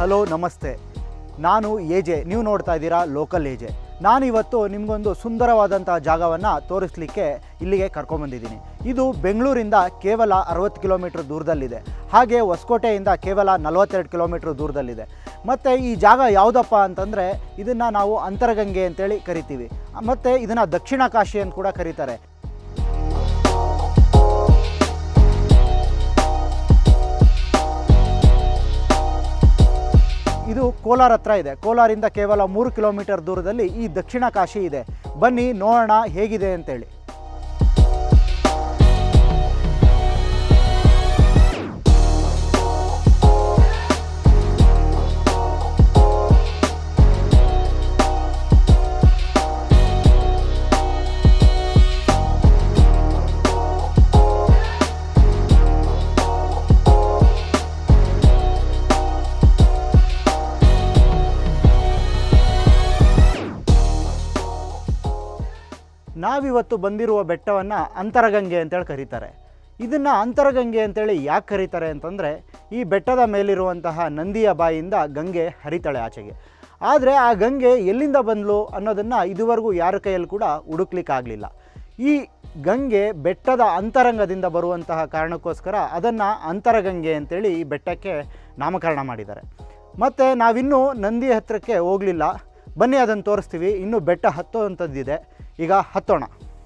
hello ನಮಸ್ತೆ ನಾನು AJ ನೀವು ನೋಡ್ತಾ ಇದ್ದೀರಾ ಲೋಕಲ್ ಎಜೆ ನಾನಿವತ್ತು ನಿಮಗೊಂದು ಸುಂದರವಾದಂತಹ ಜಾಗವನ್ನು ತೋರಿಸಲಿಕ್ಕೆ ಇಲ್ಲಿಗೆ ಕರ್ಕೊಂಬಂದಿದ್ದೀನಿ ಇದು ಬೆಂಗಳೂರಿಂದ ಕೇವಲ ಅರವತ್ತು ಕಿಲೋಮೀಟ್ರ್ ದೂರದಲ್ಲಿದೆ ಹಾಗೆ ಹೊಸಕೋಟೆಯಿಂದ ಕೇವಲ ನಲವತ್ತೆರಡು ಕಿಲೋಮೀಟ್ರ್ ದೂರದಲ್ಲಿದೆ ಮತ್ತು ಈ ಜಾಗ ಯಾವುದಪ್ಪ ಅಂತಂದರೆ ಇದನ್ನು ನಾವು ಅಂತರಗಂಗೆ ಅಂತೇಳಿ ಕರಿತೀವಿ ಮತ್ತು ಇದನ್ನು ದಕ್ಷಿಣ ಕಾಶಿ ಅಂತ ಕೂಡ ಕರೀತಾರೆ ಇದು ಕೋಲಾರ ಹತ್ರ ಇದೆ ಕೋಲಾರಿಂದ ಕೇವಲ ಮೂರು ಕಿಲೋಮೀಟರ್ ದೂರದಲ್ಲಿ ಈ ದಕ್ಷಿಣ ಕಾಶಿ ಇದೆ ಬನ್ನಿ ನೋಡೋಣ ಹೇಗಿದೆ ಅಂತೇಳಿ ನಾವಿವತ್ತು ಬಂದಿರುವ ಬೆಟ್ಟವನ್ನು ಅಂತರಗಂಗೆ ಅಂತೇಳಿ ಕರೀತಾರೆ ಇದನ್ನು ಅಂತರಗಂಗೆ ಅಂತೇಳಿ ಯಾಕೆ ಕರೀತಾರೆ ಅಂತಂದರೆ ಈ ಬೆಟ್ಟದ ಮೇಲಿರುವಂತಹ ನಂದಿಯ ಬಾಯಿಯಿಂದ ಗಂಗೆ ಹರಿತಾಳೆ ಆಚೆಗೆ ಆದರೆ ಆ ಗಂಗೆ ಎಲ್ಲಿಂದ ಬಂದ್ಲು ಅನ್ನೋದನ್ನು ಇದುವರೆಗೂ ಯಾರ ಕೈಯಲ್ಲಿ ಕೂಡ ಹುಡುಕ್ಲಿಕ್ಕಾಗಲಿಲ್ಲ ಈ ಗಂಗೆ ಬೆಟ್ಟದ ಅಂತರಂಗದಿಂದ ಬರುವಂತಹ ಕಾರಣಕ್ಕೋಸ್ಕರ ಅದನ್ನು ಅಂತರಗಂಗೆ ಅಂತೇಳಿ ಈ ಬೆಟ್ಟಕ್ಕೆ ನಾಮಕರಣ ಮಾಡಿದ್ದಾರೆ ಮತ್ತು ನಾವಿನ್ನೂ ನಂದಿ ಹತ್ತಿರಕ್ಕೆ ಹೋಗಲಿಲ್ಲ ಬನ್ನಿ ಅದನ್ನು ತೋರಿಸ್ತೀವಿ ಇನ್ನೂ ಬೆಟ್ಟ ಹತ್ತುವಂಥದ್ದಿದೆ ಈಗ ಹತ್ತೋಣ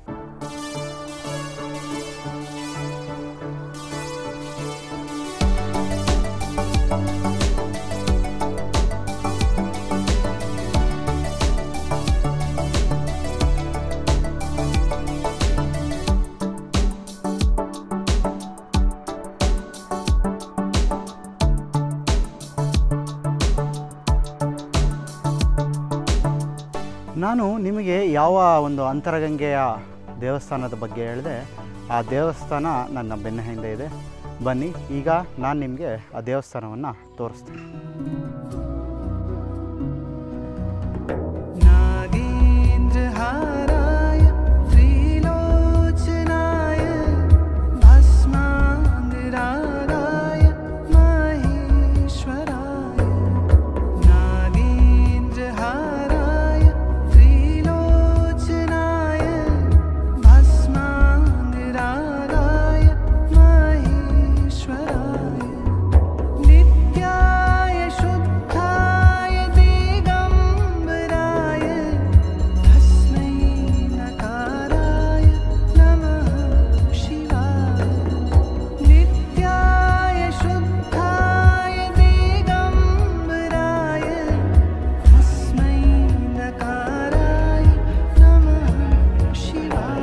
ನಾನು ನಿಮಗೆ ಯಾವ ಒಂದು ಅಂತರಗಂಗೆಯ ದೇವಸ್ಥಾನದ ಬಗ್ಗೆ ಹೇಳಿದೆ ಆ ದೇವಸ್ಥಾನ ನನ್ನ ಬೆನ್ನ ಹಿಂದೆ ಇದೆ ಬನ್ನಿ ಈಗ ನಾನು ನಿಮಗೆ ಆ ದೇವಸ್ಥಾನವನ್ನು ತೋರಿಸ್ತೀನಿ नागेन्द्रहाराय त्रिलोचनाय भस्माङ्गरागाय महेश्वराय नागेन्द्रहाराय त्रिलोचनाय भस्माङ्गरागाय महेश्वराय नित्याय शुद्धाय दिगम्बराय तस्मै नकाराय नमः शिवाय नित्याय शुद्धाय दिगम्बराय तस्मै नकाराय नमः शिवाय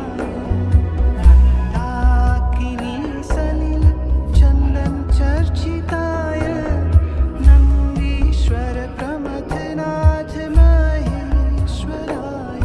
मन्दाकिनी सलिल चन्दन चर्चिताय नन्दीश्वर प्रमथनाथ महेश्वराय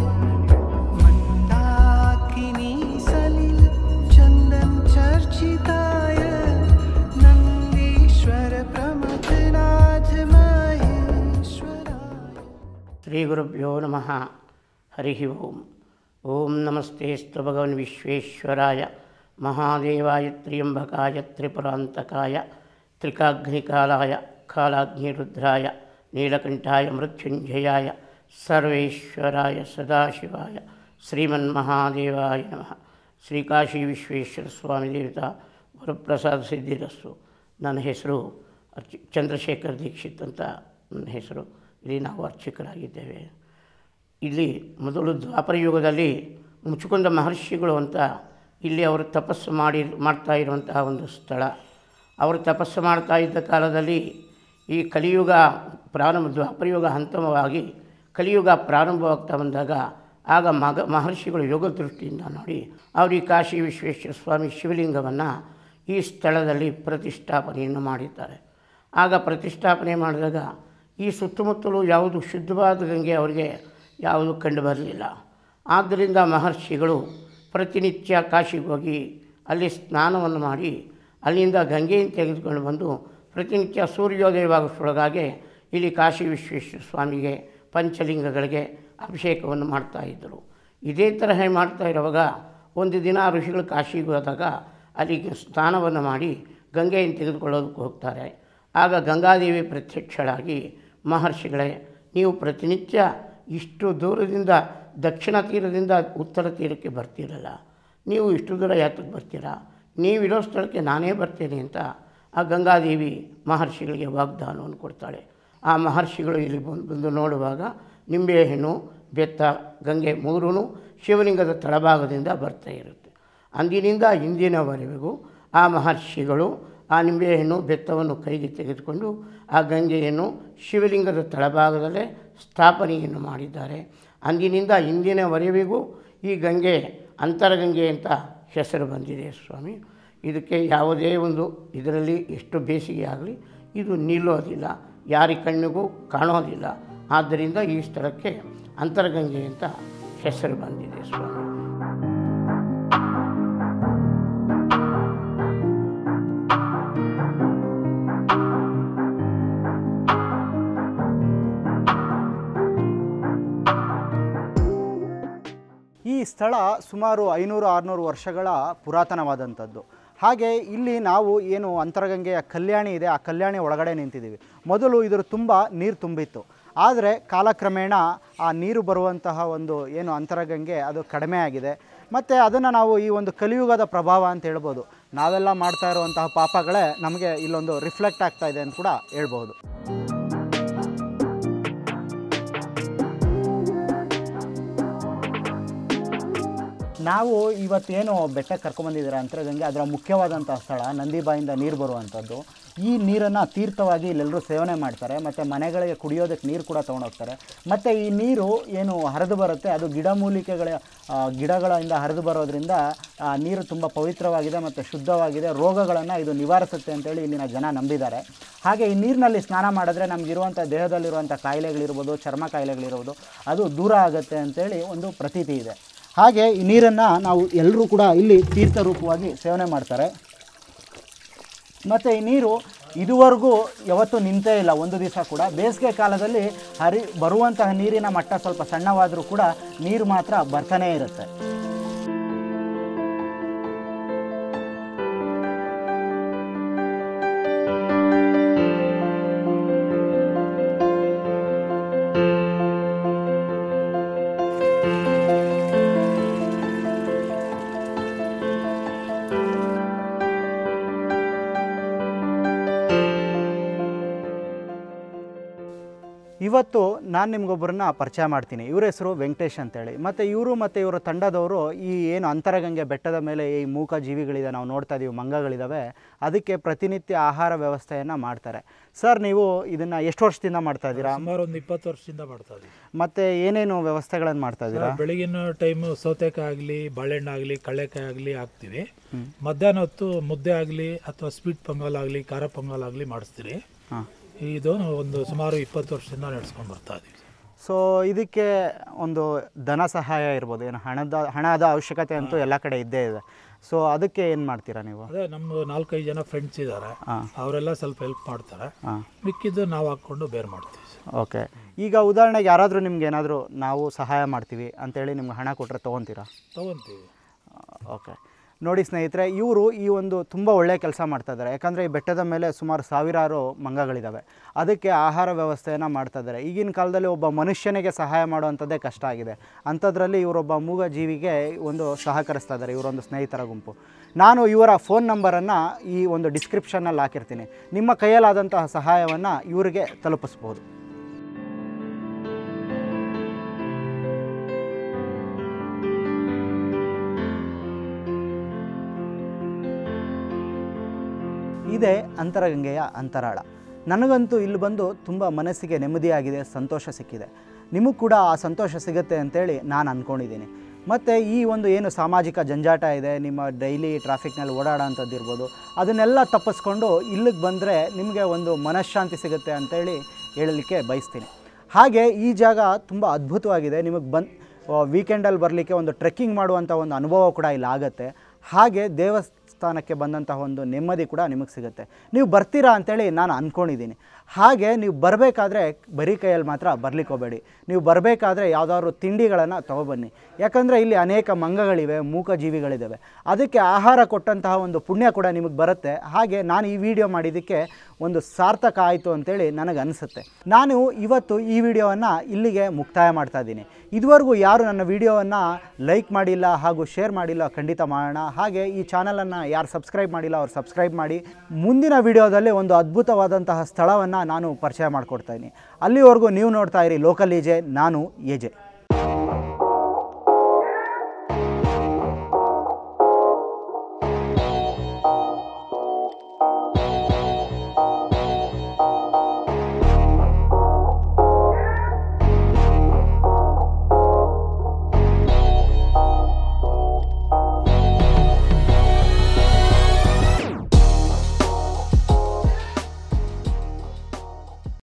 मन्दाकिनी सलिल चन्दन चर्चिताय नन्दीश्वर प्रमथनाथ महेश्वराय ಶ್ರೀ ಗುರುಭ್ಯೋ ನಮಃ ಹರಿ ಓಂ ಓಂ ನಮಸ್ತೆ ಸ್ತು ಭಗವನ್ ವಿಶ್ವೇಶ್ವರಾಯ ಮಹಾದೇವಾಯ ತ್ರ್ಯಂಬಕಾಯ ತ್ರಿಪುರಾಂತಕಾಯ ತ್ರಿಕಾಗ್ನಿಕಾಲಾಯ ಕಾಲಾಗ್ನಿರುದ್ರಾಯ ನೀಲಕಂಠಾಯ ಮೃತ್ಯುಂಜಯಾಯ ಸರ್ವೇಶ್ವರಾಯ ಸದಾಶಿವಾಯ ಶ್ರೀಮನ್ಮಹಾದೇವಾಯ ನಮಃ ಶ್ರೀ ಕಾಶಿ ವಿಶ್ವೇಶ್ವರ ಸ್ವಾಮಿ ದೇವತಾ ವರಪ್ರಸಾದ ಸಿದ್ಧಿರಸ್ಸು ನನ್ನ ಹೆಸರು ಅರ್ಚಿ ಚಂದ್ರಶೇಖರ್ ದೀಕ್ಷಿತ್ ಅಂತ ನನ್ನ ಹೆಸರು ಇಲ್ಲಿ ನಾವು ಅರ್ಚಕರಾಗಿದ್ದೇವೆ ಇಲ್ಲಿ ಮೊದಲು ದ್ವಾಪರ ಯುಗದಲ್ಲಿ ಮುಚುಕುಂದ ಮಹರ್ಷಿಗಳು ಅಂತ ಇಲ್ಲಿ ಅವರು ತಪಸ್ಸು ಮಾಡಿ ಮಾಡ್ತಾ ಇರುವಂತಹ ಒಂದು ಸ್ಥಳ ಅವರು ತಪಸ್ಸು ಮಾಡ್ತಾ ಇದ್ದ ಕಾಲದಲ್ಲಿ ಈ ಕಲಿಯುಗ ಪ್ರಾರಂಭ ದ್ವಾಪರ ಯುಗ ಹಂತಮವಾಗಿ ಕಲಿಯುಗ ಪ್ರಾರಂಭವಾಗ್ತಾ ಬಂದಾಗ ಆಗ ಮಗ ಮಹರ್ಷಿಗಳು ಯೋಗ ದೃಷ್ಟಿಯಿಂದ ನೋಡಿ ಅವರು ಈ ಕಾಶಿ ವಿಶ್ವೇಶ್ವರ ಸ್ವಾಮಿ ಶಿವಲಿಂಗವನ್ನು ಈ ಸ್ಥಳದಲ್ಲಿ ಪ್ರತಿಷ್ಠಾಪನೆಯನ್ನು ಮಾಡಿದ್ದಾರೆ ಆಗ ಪ್ರತಿಷ್ಠಾಪನೆ ಮಾಡಿದಾಗ ಈ ಸುತ್ತಮುತ್ತಲು ಯಾವುದು ಶುದ್ಧವಾದ ಗಂಗೆ ಅವರಿಗೆ ಯಾವುದು ಕಂಡು ಬರಲಿಲ್ಲ ಆದ್ದರಿಂದ ಮಹರ್ಷಿಗಳು ಪ್ರತಿನಿತ್ಯ ಕಾಶಿಗೆ ಹೋಗಿ ಅಲ್ಲಿ ಸ್ನಾನವನ್ನು ಮಾಡಿ ಅಲ್ಲಿಂದ ಗಂಗೆಯನ್ನು ತೆಗೆದುಕೊಂಡು ಬಂದು ಪ್ರತಿನಿತ್ಯ ಸೂರ್ಯೋದಯವಾಗೋಷ್ಟರೊಳಗಾಗಿ ಇಲ್ಲಿ ಕಾಶಿ ವಿಶ್ವೇಶ್ವರ ಸ್ವಾಮಿಗೆ ಪಂಚಲಿಂಗಗಳಿಗೆ ಅಭಿಷೇಕವನ್ನು ಮಾಡ್ತಾಯಿದ್ದರು ಇದೇ ತರಹ ಮಾಡ್ತಾ ಇರುವಾಗ ಒಂದು ದಿನ ಋಷಿಗಳು ಕಾಶಿಗೆ ಹೋದಾಗ ಅಲ್ಲಿಗೆ ಸ್ನಾನವನ್ನು ಮಾಡಿ ಗಂಗೆಯನ್ನು ತೆಗೆದುಕೊಳ್ಳೋದಕ್ಕೆ ಹೋಗ್ತಾರೆ ಆಗ ಗಂಗಾದೇವಿ ಪ್ರತ್ಯಕ್ಷಳಾಗಿ ಮಹರ್ಷಿಗಳೇ ನೀವು ಪ್ರತಿನಿತ್ಯ ಇಷ್ಟು ದೂರದಿಂದ ದಕ್ಷಿಣ ತೀರದಿಂದ ಉತ್ತರ ತೀರಕ್ಕೆ ಬರ್ತೀರಲ್ಲ ನೀವು ಇಷ್ಟು ದೂರ ಯಾತಕ್ಕೆ ಬರ್ತೀರಾ ನೀವಿರೋ ಸ್ಥಳಕ್ಕೆ ನಾನೇ ಬರ್ತೇನೆ ಅಂತ ಆ ಗಂಗಾದೇವಿ ಮಹರ್ಷಿಗಳಿಗೆ ವಾಗ್ದಾನವನ್ನು ಕೊಡ್ತಾಳೆ ಆ ಮಹರ್ಷಿಗಳು ಇಲ್ಲಿ ಬಂದು ಬಂದು ನೋಡುವಾಗ ನಿಂಬೆಹಣ್ಣು ಬೆತ್ತ ಗಂಗೆ ಮೂರೂ ಶಿವಲಿಂಗದ ತಳಭಾಗದಿಂದ ಬರ್ತಾ ಇರುತ್ತೆ ಅಂದಿನಿಂದ ಇಂದಿನವರೆಗೂ ಆ ಮಹರ್ಷಿಗಳು ಆ ನಿಂಬೆಹಣ್ಣು ಬೆತ್ತವನ್ನು ಕೈಗೆ ತೆಗೆದುಕೊಂಡು ಆ ಗಂಗೆಯನ್ನು ಶಿವಲಿಂಗದ ತಳಭಾಗದಲ್ಲೇ ಸ್ಥಾಪನೆಯನ್ನು ಮಾಡಿದ್ದಾರೆ ಅಂದಿನಿಂದ ಇಂದಿನವರೆವಿಗೂ ಈ ಗಂಗೆ ಅಂತರಗಂಗೆ ಅಂತ ಹೆಸರು ಬಂದಿದೆ ಸ್ವಾಮಿ ಇದಕ್ಕೆ ಯಾವುದೇ ಒಂದು ಇದರಲ್ಲಿ ಎಷ್ಟು ಬೇಸಿಗೆ ಆಗಲಿ ಇದು ನಿಲ್ಲೋದಿಲ್ಲ ಯಾರ ಕಣ್ಣಿಗೂ ಕಾಣೋದಿಲ್ಲ ಆದ್ದರಿಂದ ಈ ಸ್ಥಳಕ್ಕೆ ಅಂತರಗಂಗೆ ಅಂತ ಹೆಸರು ಬಂದಿದೆ ಸ್ವಾಮಿ ಈ ಸ್ಥಳ ಸುಮಾರು ಐನೂರು ಆರುನೂರು ವರ್ಷಗಳ ಪುರಾತನವಾದಂಥದ್ದು ಹಾಗೆ ಇಲ್ಲಿ ನಾವು ಏನು ಅಂತರಗಂಗೆಯ ಕಲ್ಯಾಣಿ ಇದೆ ಆ ಕಲ್ಯಾಣಿ ಒಳಗಡೆ ನಿಂತಿದ್ದೀವಿ ಮೊದಲು ಇದರ ತುಂಬ ನೀರು ತುಂಬಿತ್ತು ಆದರೆ ಕಾಲಕ್ರಮೇಣ ಆ ನೀರು ಬರುವಂತಹ ಒಂದು ಏನು ಅಂತರಗಂಗೆ ಅದು ಕಡಿಮೆ ಆಗಿದೆ ಮತ್ತು ಅದನ್ನು ನಾವು ಈ ಒಂದು ಕಲಿಯುಗದ ಪ್ರಭಾವ ಅಂತ ಹೇಳ್ಬೋದು ನಾವೆಲ್ಲ ಮಾಡ್ತಾ ಇರುವಂತಹ ಪಾಪಗಳೇ ನಮಗೆ ಇಲ್ಲೊಂದು ರಿಫ್ಲೆಕ್ಟ್ ಆಗ್ತಾ ಇದೆ ಅಂತ ಕೂಡ ಹೇಳ್ಬೋದು ನಾವು ಇವತ್ತೇನು ಬೆಟ್ಟಕ್ಕೆ ಕರ್ಕೊಂಬಂದಿದ್ದೀರಾ ಅಂತರಗಂಗೆ ಅದರ ಮುಖ್ಯವಾದಂಥ ಸ್ಥಳ ನಂದಿಬಾಯಿಂದ ನೀರು ಬರುವಂಥದ್ದು ಈ ನೀರನ್ನು ತೀರ್ಥವಾಗಿ ಇಲ್ಲೆಲ್ಲರೂ ಸೇವನೆ ಮಾಡ್ತಾರೆ ಮತ್ತು ಮನೆಗಳಿಗೆ ಕುಡಿಯೋದಕ್ಕೆ ನೀರು ಕೂಡ ತೊಗೊಂಡೋಗ್ತಾರೆ ಮತ್ತು ಈ ನೀರು ಏನು ಹರಿದು ಬರುತ್ತೆ ಅದು ಗಿಡಮೂಲಿಕೆಗಳ ಆ, ಗಿಡಗಳಿಂದ ಹರಿದು ಬರೋದ್ರಿಂದ ಆ ನೀರು ತುಂಬ ಪವಿತ್ರವಾಗಿದೆ ಮತ್ತು ಶುದ್ಧವಾಗಿದೆ ರೋಗಗಳನ್ನು ಇದು ನಿವಾರಿಸುತ್ತೆ ಅಂತೇಳಿ ಇಲ್ಲಿನ ಜನ ನಂಬಿದ್ದಾರೆ ಹಾಗೆ ಈ ನೀರಿನಲ್ಲಿ ಸ್ನಾನ ಮಾಡಿದ್ರೆ ನಮಗಿರುವಂಥ ದೇಹದಲ್ಲಿರುವಂಥ ಕಾಯಿಲೆಗಳಿರ್ಬೋದು ಚರ್ಮ ಕಾಯಿಲೆಗಳಿರ್ಬೋದು ಅದು ದೂರ ಆಗುತ್ತೆ ಅಂತೇಳಿ ಒಂದು ಪ್ರತೀತಿ ಇದೆ ಹಾಗೆ ಈ ನೀರನ್ನು ನಾವು ಎಲ್ಲರೂ ಕೂಡ ಇಲ್ಲಿ ತೀರ್ಥ ರೂಪವಾಗಿ ಸೇವನೆ ಮಾಡ್ತಾರೆ ಮತ್ತು ಈ ನೀರು ಇದುವರೆಗೂ ಯಾವತ್ತೂ ನಿಂತೇ ಇಲ್ಲ ಒಂದು ದಿವಸ ಕೂಡ ಬೇಸಿಗೆ ಕಾಲದಲ್ಲಿ ಹರಿ ಬರುವಂತಹ ನೀರಿನ ಮಟ್ಟ ಸ್ವಲ್ಪ ಸಣ್ಣವಾದರೂ ಕೂಡ ನೀರು ಮಾತ್ರ ಬರ್ತಾನೇ ಇರುತ್ತೆ ಇವತ್ತು ನಾನು ನಿಮ್ಗೊಬ್ಬರನ್ನ ಪರಿಚಯ ಮಾಡ್ತೀನಿ ಇವ್ರ ಹೆಸರು ವೆಂಕಟೇಶ್ ಅಂತೇಳಿ ಮತ್ತು ಇವರು ಮತ್ತು ಇವರ ತಂಡದವರು ಈ ಏನು ಅಂತರಗಂಗೆ ಬೆಟ್ಟದ ಮೇಲೆ ಈ ಮೂಕ ಜೀವಿಗಳಿದೆ ನಾವು ನೋಡ್ತಾ ಇದ್ದೀವಿ ಮಂಗಗಳಿದ್ದಾವೆ ಅದಕ್ಕೆ ಪ್ರತಿನಿತ್ಯ ಆಹಾರ ವ್ಯವಸ್ಥೆಯನ್ನು ಮಾಡ್ತಾರೆ ಸರ್ ನೀವು ಇದನ್ನು ಎಷ್ಟು ವರ್ಷದಿಂದ ಮಾಡ್ತಾ ಇದ್ದೀರಾ ಸುಮಾರು ಒಂದು ಇಪ್ಪತ್ತು ವರ್ಷದಿಂದ ಮಾಡ್ತಾ ಇದೀವಿ ಮತ್ತು ಏನೇನು ವ್ಯವಸ್ಥೆಗಳನ್ನು ಮಾಡ್ತಾ ಇದ್ದೀರಾ ಬೆಳಗಿನ ಟೈಮು ಸೌತೆಕಾಯಿ ಆಗಲಿ ಬಾಳೆಹಣ್ಣು ಆಗಲಿ ಕಳ್ಳೆಕಾಯಿ ಆಗಲಿ ಹಾಕ್ತೀವಿ ಮಧ್ಯಾಹ್ನ ಹೊತ್ತು ಮುದ್ದೆ ಆಗಲಿ ಅಥವಾ ಸ್ವೀಟ್ ಪೊಂಗಲ್ ಆಗಲಿ ಖಾರ ಪೊಂಗಲ್ ಆಗಲಿ ಮಾಡಿಸ್ತೀವಿ ಹಾಂ ಇದು ನಾವು ಒಂದು ಸುಮಾರು ಇಪ್ಪತ್ತು ವರ್ಷದಿಂದ ನಡೆಸ್ಕೊಂಡು ಬರ್ತಾ ಇದೀವಿ ಸೊ ಇದಕ್ಕೆ ಒಂದು ಧನ ಸಹಾಯ ಇರ್ಬೋದು ಏನು ಹಣದ ಹಣದ ಅವಶ್ಯಕತೆ ಅಂತೂ ಎಲ್ಲ ಕಡೆ ಇದ್ದೇ ಇದೆ ಸೊ ಅದಕ್ಕೆ ಏನು ಮಾಡ್ತೀರಾ ನೀವು ಅದೇ ನಮ್ಮ ನಾಲ್ಕೈದು ಜನ ಫ್ರೆಂಡ್ಸ್ ಇದ್ದಾರೆ ಹಾಂ ಅವರೆಲ್ಲ ಸ್ವಲ್ಪ ಹೆಲ್ಪ್ ಮಾಡ್ತಾರೆ ಹಾಂ ಮಿಕ್ಕಿದ್ದು ನಾವು ಹಾಕ್ಕೊಂಡು ಬೇರೆ ಮಾಡ್ತೀವಿ ಓಕೆ ಈಗ ಉದಾಹರಣೆಗೆ ಯಾರಾದರೂ ನಿಮ್ಗೆ ಏನಾದರೂ ನಾವು ಸಹಾಯ ಮಾಡ್ತೀವಿ ಅಂತೇಳಿ ನಿಮ್ಗೆ ಹಣ ಕೊಟ್ಟರೆ ತೊಗೊತೀರಾ ತಗೊಂತೀವಿ ಓಕೆ ನೋಡಿ ಸ್ನೇಹಿತರೆ ಇವರು ಈ ಒಂದು ತುಂಬ ಒಳ್ಳೆಯ ಕೆಲಸ ಮಾಡ್ತಾ ಇದ್ದಾರೆ ಯಾಕಂದರೆ ಈ ಬೆಟ್ಟದ ಮೇಲೆ ಸುಮಾರು ಸಾವಿರಾರು ಮಂಗಗಳಿದ್ದಾವೆ ಅದಕ್ಕೆ ಆಹಾರ ವ್ಯವಸ್ಥೆಯನ್ನು ಮಾಡ್ತಾ ಇದ್ದಾರೆ ಈಗಿನ ಕಾಲದಲ್ಲಿ ಒಬ್ಬ ಮನುಷ್ಯನಿಗೆ ಸಹಾಯ ಮಾಡುವಂಥದ್ದೇ ಕಷ್ಟ ಆಗಿದೆ ಅಂಥದ್ರಲ್ಲಿ ಇವರೊಬ್ಬ ಮೂಗ ಜೀವಿಗೆ ಒಂದು ಸಹಕರಿಸ್ತಾ ಇದ್ದಾರೆ ಇವರೊಂದು ಸ್ನೇಹಿತರ ಗುಂಪು ನಾನು ಇವರ ಫೋನ್ ನಂಬರನ್ನು ಈ ಒಂದು ಡಿಸ್ಕ್ರಿಪ್ಷನ್ನಲ್ಲಿ ಹಾಕಿರ್ತೀನಿ ನಿಮ್ಮ ಕೈಯಲ್ಲಾದಂತಹ ಸಹಾಯವನ್ನು ಇವರಿಗೆ ತಲುಪಿಸ್ಬೋದು ಇದೇ ಅಂತರಗಂಗೆಯ ಅಂತರಾಳ ನನಗಂತೂ ಇಲ್ಲಿ ಬಂದು ತುಂಬ ಮನಸ್ಸಿಗೆ ನೆಮ್ಮದಿಯಾಗಿದೆ ಸಂತೋಷ ಸಿಕ್ಕಿದೆ ನಿಮಗೂ ಕೂಡ ಆ ಸಂತೋಷ ಸಿಗುತ್ತೆ ಅಂತೇಳಿ ನಾನು ಅಂದ್ಕೊಂಡಿದ್ದೀನಿ ಮತ್ತು ಈ ಒಂದು ಏನು ಸಾಮಾಜಿಕ ಜಂಜಾಟ ಇದೆ ನಿಮ್ಮ ಡೈಲಿ ಟ್ರಾಫಿಕ್ನಲ್ಲಿ ಓಡಾಡೋ ಅಂಥದ್ದು ಇರ್ಬೋದು ಅದನ್ನೆಲ್ಲ ತಪ್ಪಿಸ್ಕೊಂಡು ಇಲ್ಲಿಗೆ ಬಂದರೆ ನಿಮಗೆ ಒಂದು ಮನಃಶಾಂತಿ ಸಿಗುತ್ತೆ ಅಂತೇಳಿ ಹೇಳಲಿಕ್ಕೆ ಬಯಸ್ತೀನಿ ಹಾಗೆ ಈ ಜಾಗ ತುಂಬ ಅದ್ಭುತವಾಗಿದೆ ನಿಮಗೆ ಬಂದು ವೀಕೆಂಡಲ್ಲಿ ಬರಲಿಕ್ಕೆ ಒಂದು ಟ್ರೆಕ್ಕಿಂಗ್ ಮಾಡುವಂಥ ಒಂದು ಅನುಭವ ಕೂಡ ಇಲ್ಲಿ ಆಗುತ್ತೆ ಹಾಗೆ ದೇವಸ್ ದೇವಸ್ಥಾನಕ್ಕೆ ಬಂದಂತಹ ಒಂದು ನೆಮ್ಮದಿ ಕೂಡ ನಿಮಗೆ ಸಿಗುತ್ತೆ ನೀವು ಬರ್ತೀರಾ ಅಂತೇಳಿ ನಾನು ಅಂದ್ಕೊಂಡಿದ್ದೀನಿ ಹಾಗೆ ನೀವು ಬರಬೇಕಾದ್ರೆ ಬರೀ ಕೈಯಲ್ಲಿ ಮಾತ್ರ ಬರ್ಲಿಕ್ಕೆ ಹೋಗಬೇಡಿ ನೀವು ಬರಬೇಕಾದ್ರೆ ಯಾವುದಾದ್ರು ತಿಂಡಿಗಳನ್ನು ತೊಗೊಬನ್ನಿ ಯಾಕಂದರೆ ಇಲ್ಲಿ ಅನೇಕ ಮಂಗಗಳಿವೆ ಮೂಕಜೀವಿಗಳಿದ್ದಾವೆ ಅದಕ್ಕೆ ಆಹಾರ ಕೊಟ್ಟಂತಹ ಒಂದು ಪುಣ್ಯ ಕೂಡ ನಿಮಗೆ ಬರುತ್ತೆ ಹಾಗೆ ನಾನು ಈ ವಿಡಿಯೋ ಮಾಡಿದ್ದಕ್ಕೆ ಒಂದು ಸಾರ್ಥಕ ಆಯಿತು ಅಂತೇಳಿ ನನಗೆ ಅನಿಸುತ್ತೆ ನಾನು ಇವತ್ತು ಈ ವಿಡಿಯೋವನ್ನು ಇಲ್ಲಿಗೆ ಮುಕ್ತಾಯ ಮಾಡ್ತಾ ಇದ್ದೀನಿ ಇದುವರೆಗೂ ಯಾರು ನನ್ನ ವಿಡಿಯೋವನ್ನು ಲೈಕ್ ಮಾಡಿಲ್ಲ ಹಾಗೂ ಶೇರ್ ಮಾಡಿಲ್ಲ ಖಂಡಿತ ಮಾಡೋಣ ಹಾಗೆ ಈ ಚಾನಲನ್ನು ಯಾರು ಸಬ್ಸ್ಕ್ರೈಬ್ ಮಾಡಿಲ್ಲ ಅವ್ರು ಸಬ್ಸ್ಕ್ರೈಬ್ ಮಾಡಿ ಮುಂದಿನ ವಿಡಿಯೋದಲ್ಲಿ ಒಂದು ಅದ್ಭುತವಾದಂತಹ ಸ್ಥಳವನ್ನು ನಾನು ಪರಿಚಯ ಮಾಡಿಕೊಡ್ತಾ ಇದ್ದೀನಿ ಅಲ್ಲಿವರೆಗೂ ನೀವು ನೋಡ್ತಾ ಇರಿ ಲೋಕಲ್ ಈಜೆ ನಾನು ಎಜೆ